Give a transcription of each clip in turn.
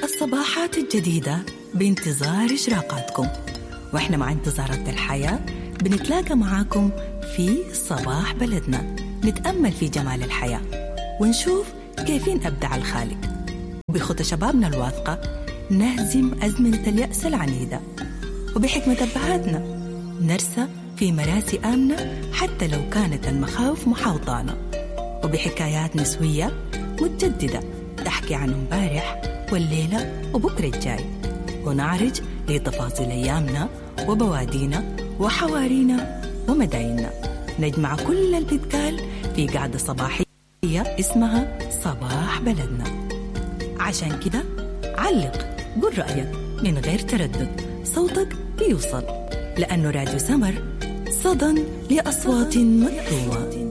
الصباحات الجديدة بانتظار إشراقاتكم وإحنا مع انتظارات الحياة بنتلاقى معاكم في صباح بلدنا نتأمل في جمال الحياة ونشوف كيفين أبدع الخالق وبخطى شبابنا الواثقة نهزم أزمنة اليأس العنيدة وبحكمة أبهاتنا نرسى في مراسي آمنة حتى لو كانت المخاوف محاوطانا وبحكايات نسوية متجددة تحكي عن امبارح والليلة وبكرة الجاي ونعرج لتفاصيل أيامنا وبوادينا وحوارينا ومدايننا نجمع كل اللي بيتقال في قعدة صباحية اسمها صباح بلدنا عشان كده علق قل رأيك من غير تردد صوتك بيوصل لأنه راديو سمر صدى لأصوات مكتومة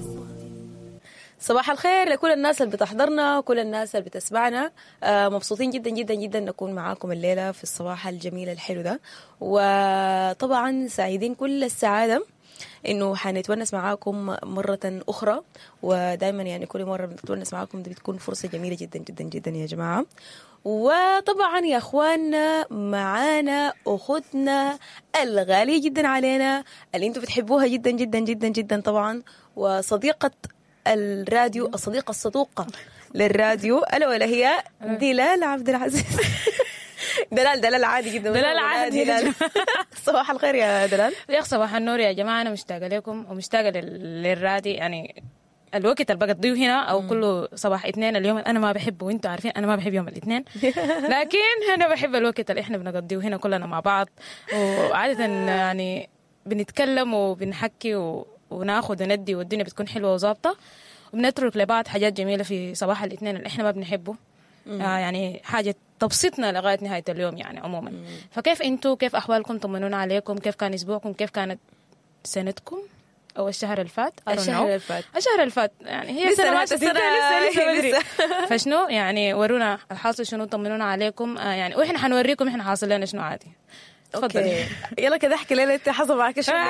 صباح الخير لكل الناس اللي بتحضرنا وكل الناس اللي بتسمعنا آه مبسوطين جدا جدا جدا نكون معاكم الليلة في الصباح الجميل الحلو ده وطبعا سعيدين كل السعادة انه حنتونس معاكم مرة اخرى ودائما يعني كل مرة بنتونس معاكم دي بتكون فرصة جميلة جدا جدا جدا يا جماعة وطبعا يا اخواننا معانا اختنا الغالية جدا علينا اللي انتم بتحبوها جدا جدا جدا جدا طبعا وصديقة الراديو الصديقة الصدوقة للراديو ألا ولا هي دلال عبد العزيز دلال دلال عادي جدا دلال عادي. دلال صباح الخير يا دلال يا صباح النور يا جماعة أنا مشتاقة لكم ومشتاقة لل- للرادي يعني الوقت اللي بقضيه هنا او كله صباح اثنين اليوم اللي انا ما بحبه وانتم عارفين انا ما بحب يوم الاثنين لكن انا بحب الوقت اللي احنا بنقضيه هنا كلنا مع بعض وعاده يعني بنتكلم وبنحكي و... وناخذ وندي والدنيا بتكون حلوه وظابطه وبنترك لبعض حاجات جميله في صباح الاثنين اللي احنا ما بنحبه آه يعني حاجه تبسطنا لغايه نهايه اليوم يعني عموما فكيف انتوا كيف احوالكم طمنونا عليكم كيف كان اسبوعكم كيف كانت سنتكم او الشهر اللي فات I don't الشهر know. اللي فات. الشهر اللي فات يعني هي لسه سنه ما ماشية السنة تنتهي، لسه هي لسه بدري لسه. فشنو يعني ورونا الحاصل شنو طمنونا عليكم آه يعني واحنا حنوريكم احنا حاصل لنا شنو عادي اوكي يلا كده احكي لنا انت حصل معك شو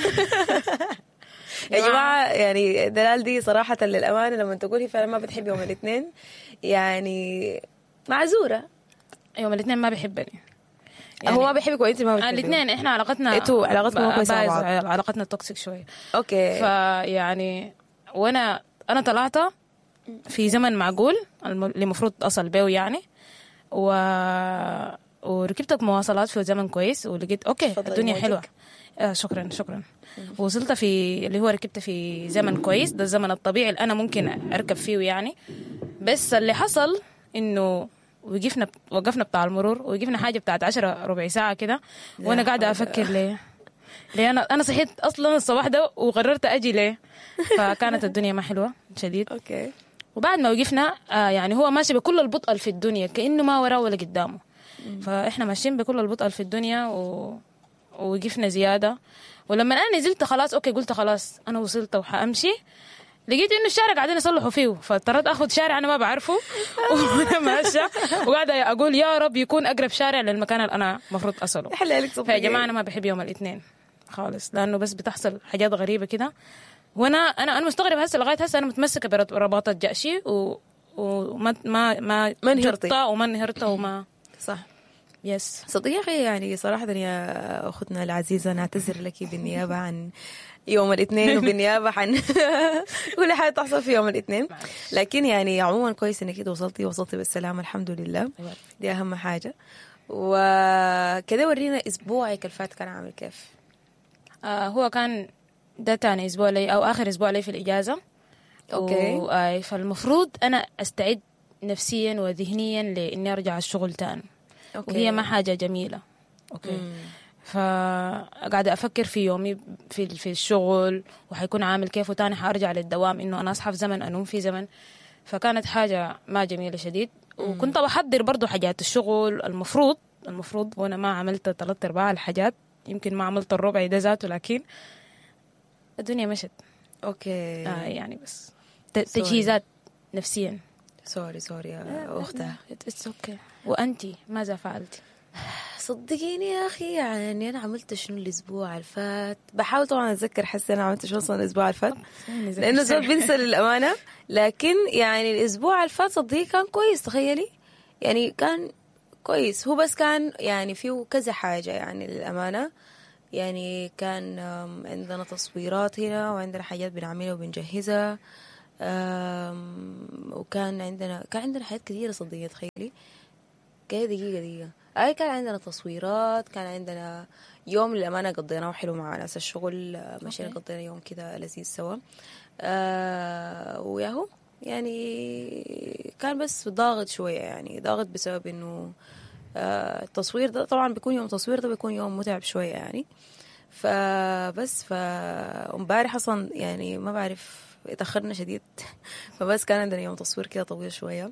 يا جماعة. جماعة يعني دلال دي صراحة للأمانة لما تقول هي فعلا ما بتحب يوم الاثنين يعني معذورة يوم الاثنين ما بيحبني هو ما بيحبك وانت ما بتحبي الاثنين احنا علاقتنا انتوا علاقتكم ما كويسة مع بايظة، بعض. علاقتنا توكسيك شويه اوكي فيعني وانا انا طلعت في زمن معقول الم- اللي المفروض اصل بيه يعني و وركبت مواصلات في زمن كويس ولقيت اوكي تفضلي الدنيا موجك. حلوه آه شكرا شكرا وصلت في اللي هو ركبت في زمن كويس ده الزمن الطبيعي اللي انا ممكن اركب فيه يعني بس اللي حصل انه وقفنا وقفنا بتاع المرور وقفنا حاجه بتاعت عشرة ربع ساعه كده وانا قاعده افكر ليه ليه انا انا صحيت اصلا الصباح ده وقررت اجي ليه فكانت الدنيا ما حلوه شديد اوكي وبعد ما وقفنا آه يعني هو ماشي بكل البطء اللي في الدنيا كانه ما وراه ولا قدامه فاحنا ماشيين بكل البطء اللي في الدنيا و... ووقفنا زياده ولما انا نزلت خلاص اوكي قلت خلاص انا وصلت وحامشي لقيت انه الشارع قاعدين يصلحوا فيه فاضطريت اخذ شارع انا ما بعرفه وانا ماشيه وقاعده اقول يا رب يكون اقرب شارع للمكان اللي انا المفروض اصله حلالك فيا جماعه انا ما بحب يوم الاثنين خالص لانه بس بتحصل حاجات غريبه كده وانا انا انا مستغرب هسه لغايه هسه انا متمسكه برباط الجأشي و وما ما ما ما انهرتي. جرت وما انهرت وما صح يس صديقي يعني صراحة يا أختنا العزيزة نعتذر لك بالنيابة عن يوم الاثنين وبالنيابة عن كل حاجة تحصل في يوم الاثنين لكن يعني عموما كويس انك كده وصلتي وصلتي بالسلامة الحمد لله دي أهم حاجة وكده ورينا أسبوعك الفات كان عامل كيف آه هو كان ده تاني اسبوع لي او اخر اسبوع لي في الاجازه أوكي. و... آه فالمفروض انا استعد نفسيا وذهنيا لاني ارجع الشغل تاني أوكي. وهي ما حاجه جميله اوكي فقاعدة أفكر في يومي في في الشغل وحيكون عامل كيف وتاني حأرجع للدوام إنه أنا أصحى في زمن أنوم في زمن فكانت حاجة ما جميلة شديد وكنت بحضر برضو حاجات الشغل المفروض المفروض وأنا ما عملت ثلاثة أرباع الحاجات يمكن ما عملت الربع ده ذاته لكن الدنيا مشت اوكي آه يعني بس ت- تجهيزات نفسيا سوري سوري يا أختها اتس اوكي وأنتي ماذا فعلتي؟ صدقيني يا اخي يعني انا عملت شنو الاسبوع اللي فات بحاول طبعا اتذكر حسي انا عملت شنو اصلا الاسبوع اللي فات لانه زول بنسى للامانه لكن يعني الاسبوع اللي فات صدقني كان كويس تخيلي يعني كان كويس هو بس كان يعني فيه كذا حاجة يعني للأمانة يعني كان آم، عندنا تصويرات هنا وعندنا حاجات بنعملها وبنجهزها آم، وكان عندنا كان عندنا حاجات كثيرة صدقني تخيلي كده دقيقة دقيقة أي كان عندنا تصويرات كان عندنا يوم للأمانة قضيناه حلو مع ناس الشغل آه، مشينا أوكي. قضينا يوم كده لذيذ سوا آه وياهو يعني كان بس ضاغط شوية يعني ضاغط بسبب إنه آه التصوير ده طبعا بيكون يوم تصوير ده بيكون يوم متعب شوية يعني فبس فامبارح أصلا يعني ما بعرف اتأخرنا شديد فبس كان عندنا يوم تصوير كده طويل شوية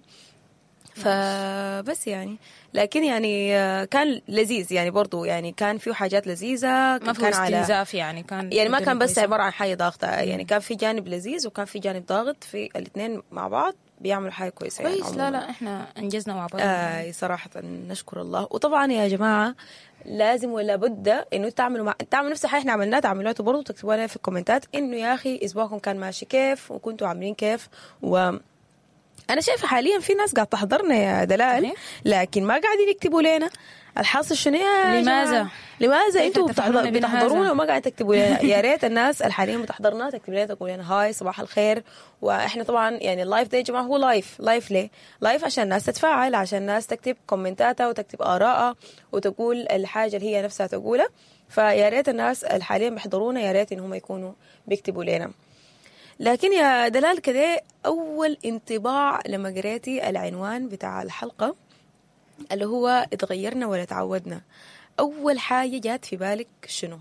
فبس يعني لكن يعني آه، كان لذيذ يعني برضو يعني كان فيه حاجات لذيذة ما في كان على استنزاف يعني كان يعني ما الدنيا كان بس كويسة. عبارة عن حاجة ضاغطة يعني كان في جانب لذيذ وكان في جانب ضاغط في الاثنين مع بعض بيعملوا حاجة كويسة يعني كويس لا عموماً. لا احنا انجزنا مع بعض آه صراحة نشكر الله وطبعا يا جماعة لازم ولا بد انه تعملوا مع... تعملوا نفس الحاجة احنا عملناها تعملوها انتوا برضه تكتبوا لنا في الكومنتات انه يا اخي اسبوعكم كان ماشي كيف وكنتوا عاملين كيف و انا شايفه حاليا في ناس قاعد تحضرنا يا دلال صحيح. لكن ما قاعدين يكتبوا لنا الحاصل شنو يا لماذا؟ جماعة؟ لماذا كيف انتوا تفعلون بتحضر... بنا بتحضرونا هذا؟ وما قاعد تكتبوا لنا يا ريت الناس الحاليين بتحضرنا تكتب لنا تقول لنا هاي صباح الخير واحنا طبعا يعني اللايف ده يا جماعه هو لايف لايف ليه؟ لايف عشان الناس تتفاعل عشان الناس تكتب كومنتاتها وتكتب ارائها وتقول الحاجه اللي هي نفسها تقولها فيا ريت الناس الحاليا بيحضرونا يا ريت ان هم يكونوا بيكتبوا لنا لكن يا دلال كده اول انطباع لما قريتي العنوان بتاع الحلقه اللي هو اتغيرنا ولا تعودنا اول حاجه جات في بالك شنو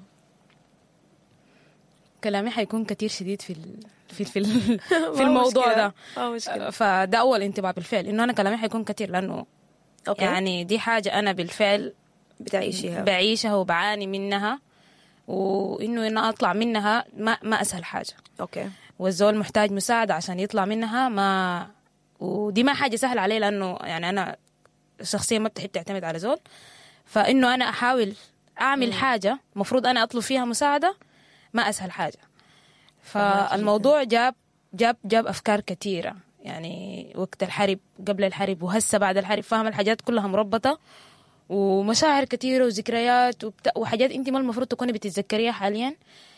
كلامي حيكون كتير شديد في ال... في في, ال... في الموضوع ده ما مشكله فده اول انطباع بالفعل انه انا كلامي حيكون كتير لانه اوكي يعني يعني دي حاجه انا بالفعل بتعيشيها بعيشها وبعاني منها وانه انا اطلع منها ما ما اسهل حاجه اوكي والزول محتاج مساعده عشان يطلع منها ما ودي ما حاجه سهله علي لانه يعني انا شخصيا ما بتحب تعتمد على زول فانه انا احاول اعمل حاجه المفروض انا اطلب فيها مساعده ما اسهل حاجه فالموضوع جاب جاب جاب افكار كثيره يعني وقت الحرب قبل الحرب وهسه بعد الحرب فاهم الحاجات كلها مربطه ومشاعر كثيره وذكريات وبتا... وحاجات انت ما المفروض تكوني بتتذكريها حاليا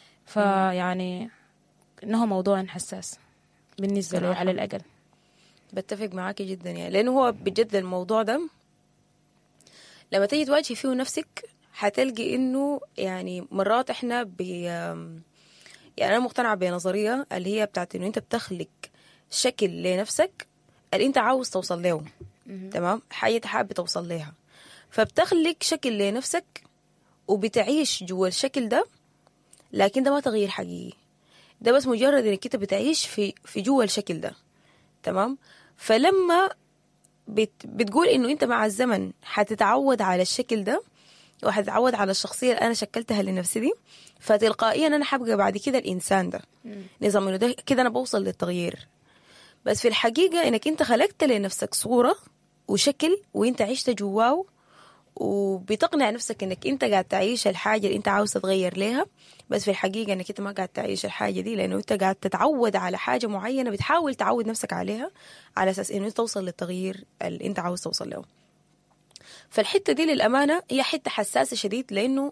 فيعني انه موضوع حساس بالنسبه لي صراحة. على الاقل بتفق معاكي جدا يعني لانه هو بجد الموضوع ده لما تيجي تواجهي فيه نفسك حتلقي انه يعني مرات احنا ب يعني انا مقتنعه بنظريه اللي هي بتاعت انه انت بتخلق شكل لنفسك اللي انت عاوز توصل له تمام حاجه انت حابب توصل لها فبتخلق شكل لنفسك وبتعيش جوا الشكل ده لكن ده ما تغيير حقيقي ده بس مجرد انك انت بتعيش في في جوا الشكل ده تمام فلما بت بتقول انه انت مع الزمن حتتعود على الشكل ده وحتتعود على الشخصية اللي انا شكلتها لنفسي دي فتلقائيا انا حبقى بعد كده الانسان ده نظام انه ده كده انا بوصل للتغيير بس في الحقيقة انك انت خلقت لنفسك صورة وشكل وانت عشت جواه وبتقنع نفسك انك انت قاعد تعيش الحاجة اللي انت عاوز تتغير لها بس في الحقيقة انك انت ما قاعد تعيش الحاجة دي لانه انت قاعد تتعود على حاجة معينة بتحاول تعود نفسك عليها على اساس انه انت توصل للتغيير اللي انت عاوز توصل له فالحتة دي للأمانة هي حتة حساسة شديد لأنه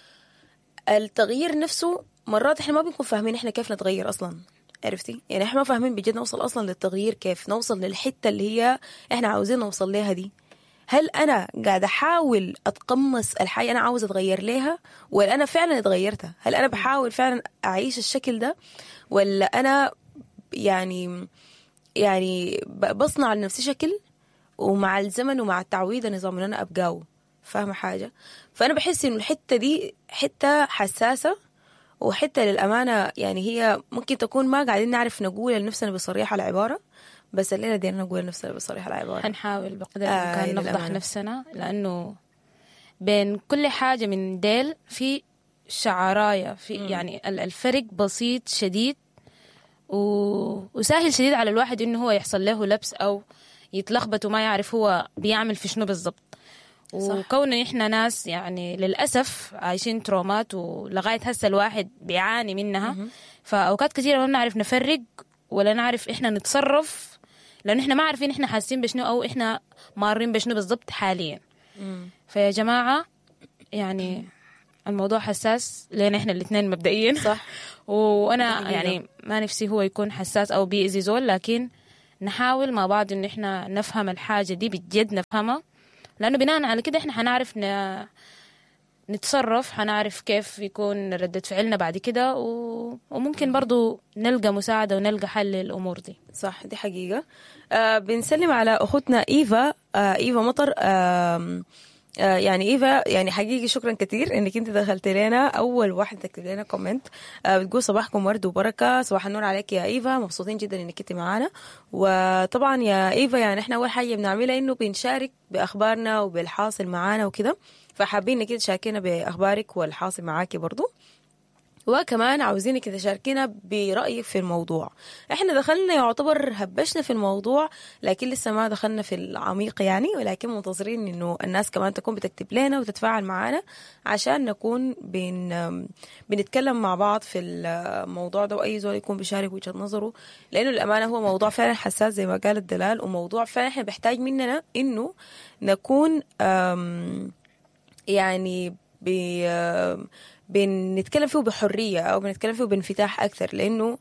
التغيير نفسه مرات احنا ما بنكون فاهمين احنا كيف نتغير اصلا عرفتي يعني احنا ما فاهمين بجد نوصل اصلا للتغيير كيف نوصل للحته اللي هي احنا عاوزين نوصل لها دي هل انا قاعده احاول اتقمص الحاجه انا عاوزه اتغير لها ولا انا فعلا اتغيرتها هل انا بحاول فعلا اعيش الشكل ده ولا انا يعني يعني ب- بصنع لنفسي شكل ومع الزمن ومع التعويض النظام ان انا ابقاه فاهمه حاجه فانا بحس انه الحته دي حته حساسه وحته للامانه يعني هي ممكن تكون ما قاعدين نعرف نقول لنفسنا بصريحه العباره بس الليله دي نقول لنفسنا بصريحه العباره حنحاول بقدر آه، الامكان نفضح للأمانة. نفسنا لانه بين كل حاجه من ديل في شعرايه في يعني ال- الفرق بسيط شديد و... وسهل شديد على الواحد انه هو يحصل له لبس او يتلخبط وما يعرف هو بيعمل في شنو بالضبط وكون احنا ناس يعني للاسف عايشين ترومات ولغايه هسه الواحد بيعاني منها فاوقات كثيره ما بنعرف نفرق ولا نعرف احنا نتصرف لان احنا ما عارفين احنا حاسين بشنو او احنا مارين بشنو بالضبط حاليا فيا جماعة يعني الموضوع حساس لنا احنا الاثنين مبدئيا صح وانا حقيقة. يعني ما نفسي هو يكون حساس او بيأذي زول لكن نحاول مع بعض ان احنا نفهم الحاجة دي بجد نفهمها لانه بناء على كده احنا حنعرف ن... نتصرف حنعرف كيف يكون ردة فعلنا بعد كده و... وممكن برضو نلقى مساعدة ونلقى حل للأمور دي صح دي حقيقة آه بنسلم على أختنا إيفا آه إيفا مطر آه آه يعني إيفا يعني حقيقي شكرا كثير إنك أنت دخلت لنا أول واحدة تكتب لنا كومنت آه بتقول صباحكم ورد وبركة صباح النور عليك يا إيفا مبسوطين جدا إنك أنت معانا وطبعا يا إيفا يعني إحنا أول حاجة بنعملها إنه بنشارك بأخبارنا وبالحاصل معانا وكده فحابين إنك أنت تشاركينا بأخبارك والحاصل معاكي برضو وكمان عاوزينك تشاركينا برأيك في الموضوع احنا دخلنا يعتبر هبشنا في الموضوع لكن لسه ما دخلنا في العميق يعني ولكن منتظرين انه الناس كمان تكون بتكتب لنا وتتفاعل معنا عشان نكون بن بنتكلم مع بعض في الموضوع ده واي زول يكون بيشارك وجهة نظره لانه الامانه هو موضوع فعلا حساس زي ما قالت دلال وموضوع فعلا احنا بيحتاج مننا انه نكون أم يعني بي بنتكلم فيه بحرية أو بنتكلم فيه بانفتاح أكثر لأنه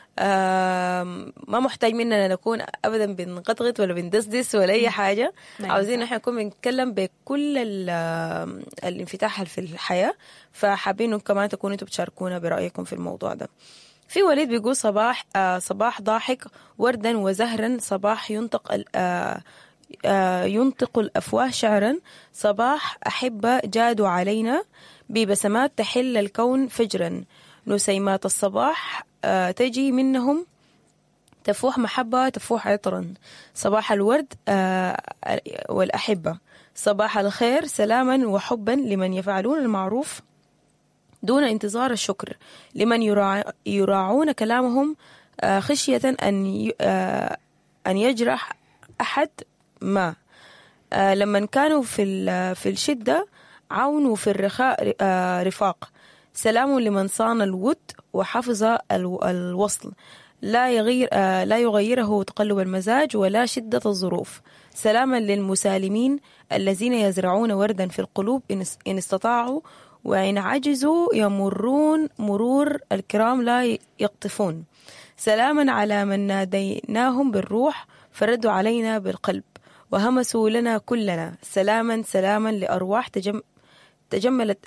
آم، ما محتاج مننا نكون ابدا بنقطقط ولا بندسدس ولا اي حاجه نعم، عاوزين صح. احنا نكون بنتكلم بكل ال- آم، الانفتاح في الحياه فحابين إنكم كمان تكونوا انتم بتشاركونا برايكم في الموضوع ده في وليد بيقول صباح آه صباح ضاحك وردا وزهرا صباح ينطق ال- آه آه ينطق الافواه شعرا صباح احبه جادوا علينا ببسمات تحل الكون فجرا نسيمات الصباح آه تجي منهم تفوح محبة تفوح عطرا صباح الورد آه، والأحبة صباح الخير سلاما وحبا لمن يفعلون المعروف دون انتظار الشكر لمن يراع يراعون كلامهم آه، خشية أن ي- آه، أن يجرح أحد ما آه، لما كانوا في ال- في الشدة عون وفي الرخاء آه، رفاق سلام لمن صان الود وحفظ الو- الوصل لا يغير آه، لا يغيره تقلب المزاج ولا شدة الظروف سلاما للمسالمين الذين يزرعون وردا في القلوب إن اس- إن استطاعوا وإن عجزوا يمرون مرور الكرام لا ي- يقطفون سلاما على من ناديناهم بالروح فردوا علينا بالقلب وهمسوا لنا كلنا سلاما سلاما لأرواح تجم تجملت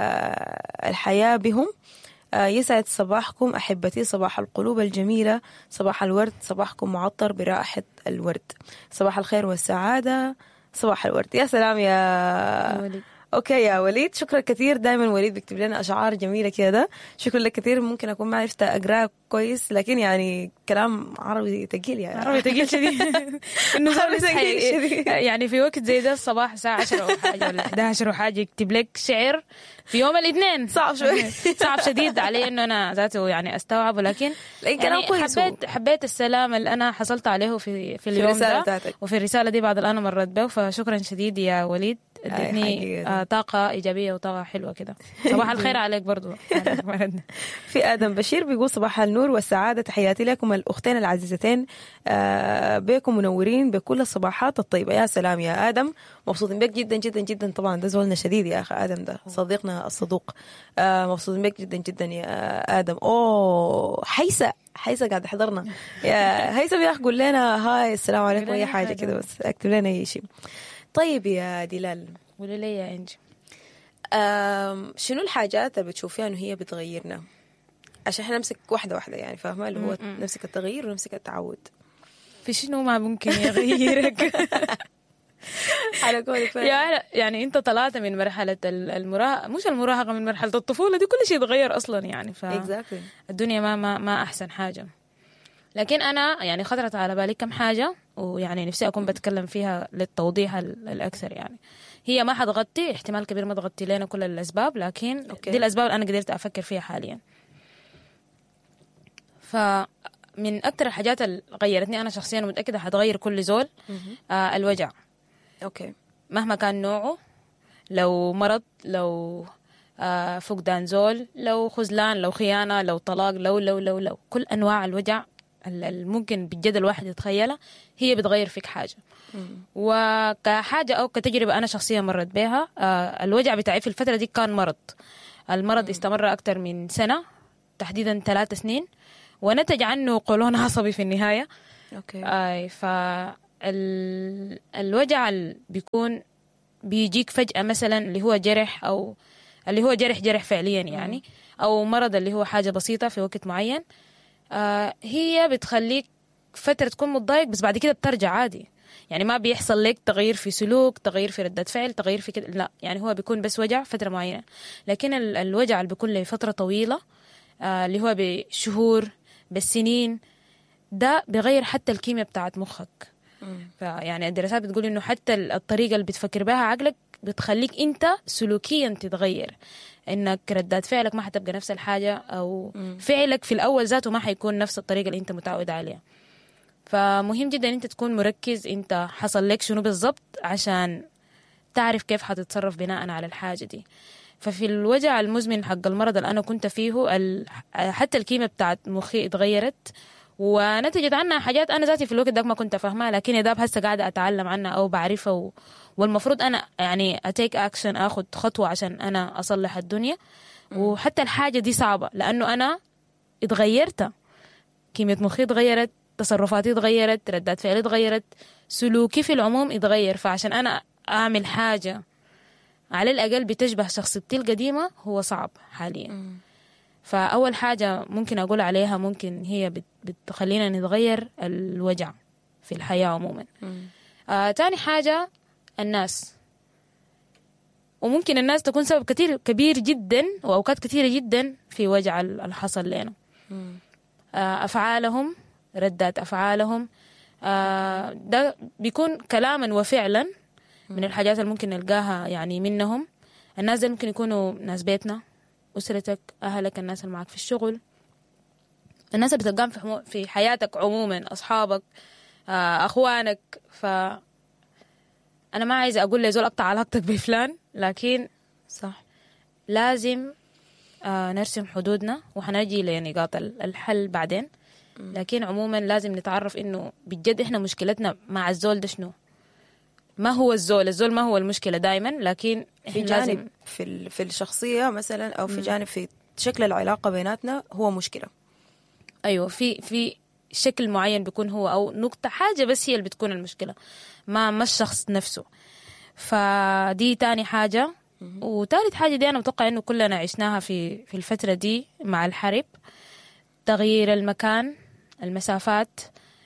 آه، الحياة بهم آه، يسعد صباحكم أحبتي صباح القلوب الجميلة صباح الورد صباحكم معطر برائحة الورد صباح الخير والسعادة صباح الورد يا سلام يا وليد. اوكي يا وليد شكرا كثير دائما وليد بيكتب لنا اشعار جميله كده شكرا لك كثير ممكن اكون ما عرفت اقراه كويس لكن يعني كلام عربي ثقيل يعني عربي ثقيل شديد انه زول عربي ثقيل يصحى- شديد. يعني في وقت زي ده الصباح الساعة 10 او حاجة ولا 11 او حاجة يكتب لك شعر في يوم الاثنين صعب شوي. صعب شديد علي انه انا ذاته يعني استوعب ولكن لكن كلام يعني كويس حبيت حبيت السلام اللي انا حصلت عليه في في اليوم الرسالة ده بتاعتك. وفي الرسالة دي بعد الان مرت به فشكرا شديد يا وليد ادتني حقيقة. آه، طاقة إيجابية وطاقة حلوة كده صباح الخير عليك برضو في ادم بشير بيقول صباح النور والسعاده تحياتي لكم الاختين العزيزتين آه، بكم منورين بكل الصباحات الطيبه يا سلام يا ادم مبسوطين بك جدا جدا جدا طبعا ده زولنا شديد يا اخي ادم ده صديقنا الصدوق آه، مبسوطين بك جدا جدا يا ادم اوه حيسه حيسه قاعد يحضرنا يا هيثم يا اخي قول لنا هاي السلام عليكم لنا اي حاجه حاجة. كده بس اكتب لنا اي شيء طيب يا دلال قولي لي يا انجي آم، شنو الحاجات اللي بتشوفيها انه هي بتغيرنا عشان احنا نمسك واحدة واحدة يعني فاهمة اللي هو نمسك التغيير ونمسك التعود في شنو ما ممكن يغيرك على قولك فعلا. يا يعني انت طلعت من مرحله ال- المراهقه مش المراهقه من مرحله الطفوله دي كل شيء اتغير اصلا يعني ف exactly الدنيا ما ما ما احسن حاجه لكن انا يعني خطرت على بالي كم حاجه ويعني نفسي اكون بتكلم فيها للتوضيح ال- الاكثر يعني هي ما حتغطي احتمال كبير ما تغطي لنا كل الاسباب لكن أوكي. دي الاسباب اللي انا قدرت افكر فيها حاليا فمن اكثر الحاجات اللي غيرتني انا شخصيا ومتاكده حتغير كل زول آه الوجع اوكي مهما كان نوعه لو مرض لو آه فقدان زول لو خذلان لو خيانة لو طلاق لو لو لو لو كل أنواع الوجع ال- ال- ممكن بجد الواحد يتخيلها هي بتغير فيك حاجة وكحاجة أو كتجربة أنا شخصيا مرت بها آه، الوجع بتاعي في الفترة دي كان مرض المرض استمر أكثر من سنة تحديدا ثلاث سنين ونتج عنه قولون عصبي في النهاية اوكي اي ف ال- الوجع اللي بيكون بيجيك فجأة مثلا اللي هو جرح أو اللي هو جرح جرح فعليا يعني أو مرض اللي هو حاجة بسيطة في وقت معين آه هي بتخليك فترة تكون متضايق بس بعد كده بترجع عادي يعني ما بيحصل لك تغيير في سلوك تغيير في ردة فعل تغيير في كده لا يعني هو بيكون بس وجع فترة معينة لكن ال- الوجع اللي بيكون لفترة طويلة آه اللي هو بشهور بالسنين ده بيغير حتى الكيمياء بتاعت مخك فيعني الدراسات بتقول انه حتى ال- الطريقه اللي بتفكر بها عقلك بتخليك انت سلوكيا تتغير انك ردات فعلك ما حتبقى نفس الحاجه او فعلك في الاول ذاته ما حيكون نفس الطريقه اللي انت متعود عليها فمهم جدا انت تكون مركز انت حصل لك شنو بالضبط عشان تعرف كيف حتتصرف بناء على الحاجه دي ففي الوجع المزمن حق المرض اللي انا كنت فيه ال- حتى الكيمياء بتاعت مخي اتغيرت ونتجت عنها حاجات انا ذاتي في الوقت ده ما كنت فاهمها لكن يا داب هسه قاعده اتعلم عنها او بعرفها و... والمفروض انا يعني اتيك اكشن اخذ خطوه عشان انا اصلح الدنيا وحتى الحاجه دي صعبه لانه انا اتغيرت كيمياء مخي اتغيرت تصرفاتي اتغيرت ردات فعلي اتغيرت سلوكي في العموم اتغير فعشان انا اعمل حاجه على الاقل بتشبه شخصيتي القديمه هو صعب حاليا فأول حاجة ممكن أقول عليها ممكن هي بت- بتخلينا نتغير الوجع في الحياة عموما آه تاني حاجة الناس وممكن الناس تكون سبب كتير كبير جدا وأوقات كثيرة جدا في وجع ال- اللي حصل لنا آه أفعالهم ردات أفعالهم آه ده بيكون كلاما وفعلا من الحاجات اللي ممكن نلقاها يعني منهم الناس دي ممكن يكونوا ناس بيتنا أسرتك أهلك الناس اللي معك في الشغل الناس اللي بتلقاهم في, حمو... في حياتك عموما أصحابك آه، أخوانك ف أنا ما عايزة أقول لزول أقطع علاقتك بفلان لكن صح لازم آه، نرسم حدودنا وحنجي لنقاط ال- الحل بعدين لكن عموما لازم نتعرف إنه بجد إحنا مشكلتنا مع الزول ده شنو ما هو الزول الزول ما هو المشكلة دايما لكن في إحنا لازم جانب في ال- في الشخصيه مثلا او في جانب في شكل العلاقه بيناتنا هو مشكله ايوه في في شكل معين بيكون هو او نقطه حاجه بس هي اللي بتكون المشكله ما ما الشخص نفسه فدي تاني حاجه وتالت حاجه دي انا متوقع انه كلنا عشناها في في الفتره دي مع الحرب تغيير المكان المسافات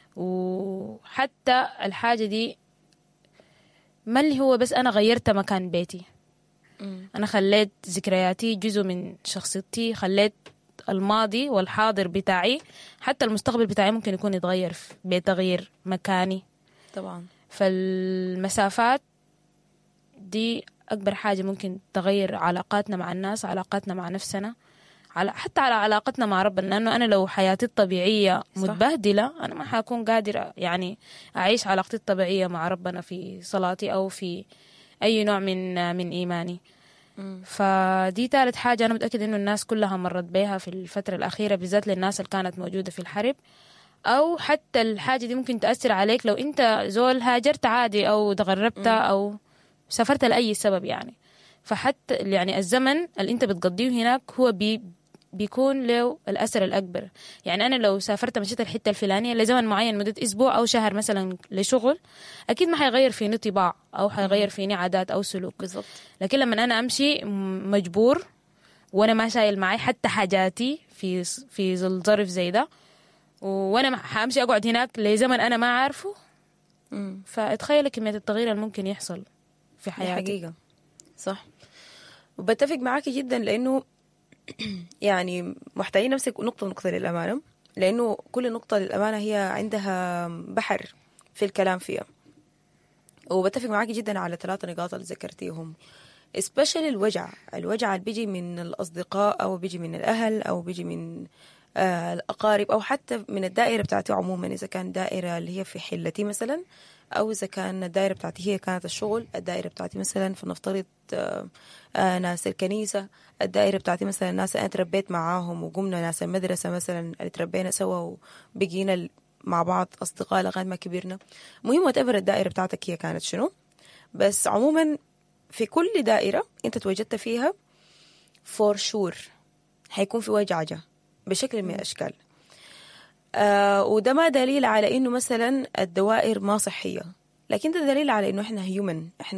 وحتى الحاجه دي ما اللي هو بس انا غيرت مكان بيتي انا خليت ذكرياتي جزء من شخصيتي خليت الماضي والحاضر بتاعي حتى المستقبل بتاعي ممكن يكون يتغير في- بتغيير مكاني طبعا فالمسافات دي أكبر حاجة ممكن تغير علاقاتنا مع الناس علاقاتنا مع نفسنا على حتى على علاقتنا مع ربنا لأنه أنا لو حياتي الطبيعية متبهدلة أنا ما حكون قادرة يعني أعيش علاقتي الطبيعية مع ربنا في صلاتي أو في أي نوع من من إيماني فدي ثالث حاجة أنا متأكدة إنه الناس كلها مرت بيها في الفترة الأخيرة بالذات للناس اللي كانت موجودة في الحرب أو حتى الحاجة دي ممكن تأثر عليك لو أنت زول هاجرت عادي أو تغربت أو سافرت لأي سبب يعني فحتى يعني الزمن اللي أنت بتقضيه هناك هو بي بيكون له الأثر الأكبر يعني أنا لو سافرت مشيت الحتة الفلانية لزمن معين مدة أسبوع أو شهر مثلا لشغل أكيد ما حيغير فيني طباع أو حيغير فيني عادات أو سلوك بالضبط لكن لما انا امشي م- مجبور وانا ما شايل معي حتى حاجاتي في في ظل ظرف زي ده و- وانا ما- حامشي اقعد هناك لزمن انا ما عارفه مم. فتخيل كميه التغيير اللي ممكن يحصل في دي حياتي حقيقة صح وبتفق معاكي جدا لأنه يعني محتاجين نمسك نقطة نقطة للأمانة لأنه كل نقطة للأمانة هي عندها بحر في الكلام فيها وبتفق معاكي جدا على ثلاثة نقاط اللي ذكرتيهم especially الوجع الوجع اللي بيجي من الأصدقاء أو بيجي من الأهل أو بيجي من آه الأقارب أو حتى من الدائرة بتاعتي عموما إذا كان دائرة اللي هي في حلتي مثلا او اذا كان الدائره بتاعتي هي كانت الشغل الدائره بتاعتي مثلا فنفترض آه، آه، ناس الكنيسه الدائره بتاعتي مثلا ناس انا تربيت معاهم وقمنا ناس المدرسه مثلا اللي تربينا سوا وبقينا ال- مع بعض اصدقاء لغايه ما كبرنا مهم وات الدائره بتاعتك هي كانت شنو بس عموما في كل دائره انت تواجدت فيها فور شور حيكون في وجعجه بشكل من الاشكال آه وده ما دليل على انه مثلا الدوائر ما صحيه لكن ده دليل على انه احنا هيومن احنا